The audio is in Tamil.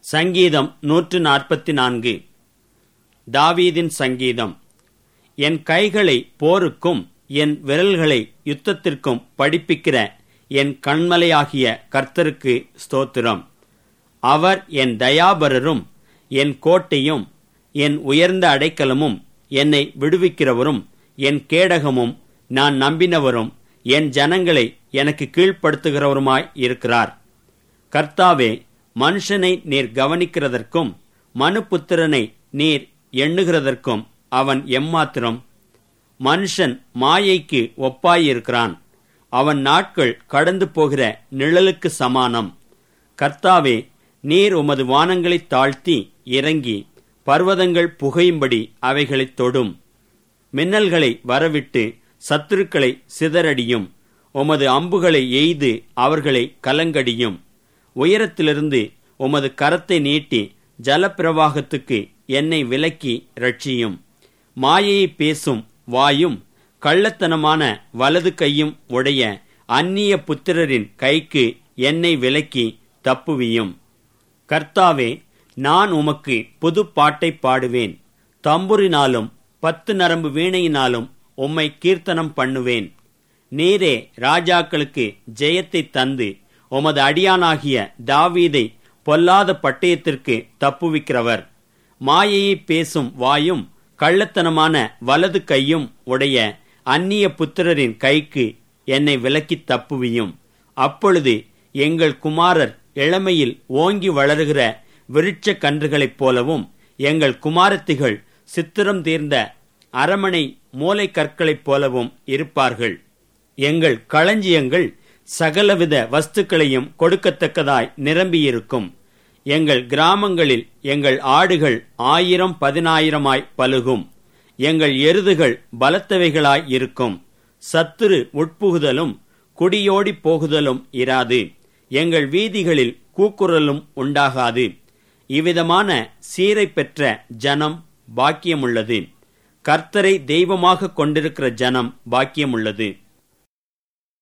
சங்கீதம் நூற்று நாற்பத்தி நான்கு தாவீதின் சங்கீதம் என் கைகளை போருக்கும் என் விரல்களை யுத்தத்திற்கும் படிப்பிக்கிற என் கண்மலையாகிய கர்த்தருக்கு ஸ்தோத்திரம் அவர் என் தயாபரரும் என் கோட்டையும் என் உயர்ந்த அடைக்கலமும் என்னை விடுவிக்கிறவரும் என் கேடகமும் நான் நம்பினவரும் என் ஜனங்களை எனக்கு கீழ்ப்படுத்துகிறவருமாய் இருக்கிறார் கர்த்தாவே மனுஷனை நீர் கவனிக்கிறதற்கும் மனுபுத்திரனை நீர் எண்ணுகிறதற்கும் அவன் எம்மாத்திரம் மனுஷன் மாயைக்கு ஒப்பாயிருக்கிறான் அவன் நாட்கள் கடந்து போகிற நிழலுக்கு சமானம் கர்த்தாவே நீர் உமது வானங்களைத் தாழ்த்தி இறங்கி பர்வதங்கள் புகையும்படி அவைகளைத் தொடும் மின்னல்களை வரவிட்டு சத்துருக்களை சிதறடியும் உமது அம்புகளை எய்து அவர்களை கலங்கடியும் உயரத்திலிருந்து உமது கரத்தை நீட்டி ஜலப்பிரவாகத்துக்கு என்னை விலக்கி ரட்சியும் மாயையை பேசும் வாயும் கள்ளத்தனமான வலது கையும் உடைய அந்நிய புத்திரரின் கைக்கு என்னை விலக்கி தப்புவியும் கர்த்தாவே நான் உமக்கு புது பாட்டை பாடுவேன் தம்புரினாலும் பத்து நரம்பு வீணையினாலும் உம்மை கீர்த்தனம் பண்ணுவேன் நீரே ராஜாக்களுக்கு ஜெயத்தை தந்து உமது அடியானாகிய தாவீதை பொல்லாத பட்டயத்திற்கு தப்புவிக்கிறவர் மாயையை பேசும் வாயும் கள்ளத்தனமான வலது கையும் உடைய அந்நிய புத்திரரின் கைக்கு என்னை விலக்கி தப்புவியும் அப்பொழுது எங்கள் குமாரர் இளமையில் ஓங்கி வளருகிற விருட்ச கன்றுகளைப் போலவும் எங்கள் குமாரத்திகள் சித்திரம் தீர்ந்த அரமனை மூலை கற்களைப் போலவும் இருப்பார்கள் எங்கள் களஞ்சியங்கள் சகலவித வஸ்துக்களையும் கொடுக்கத்தக்கதாய் நிரம்பியிருக்கும் எங்கள் கிராமங்களில் எங்கள் ஆடுகள் ஆயிரம் பதினாயிரமாய் பலுகும் எங்கள் எருதுகள் பலத்தவைகளாய் இருக்கும் சத்துரு உட்புகுதலும் குடியோடி போகுதலும் இராது எங்கள் வீதிகளில் கூக்குரலும் உண்டாகாது இவ்விதமான சீரை பெற்ற ஜனம் பாக்கியமுள்ளது கர்த்தரை தெய்வமாக கொண்டிருக்கிற ஜனம் பாக்கியமுள்ளது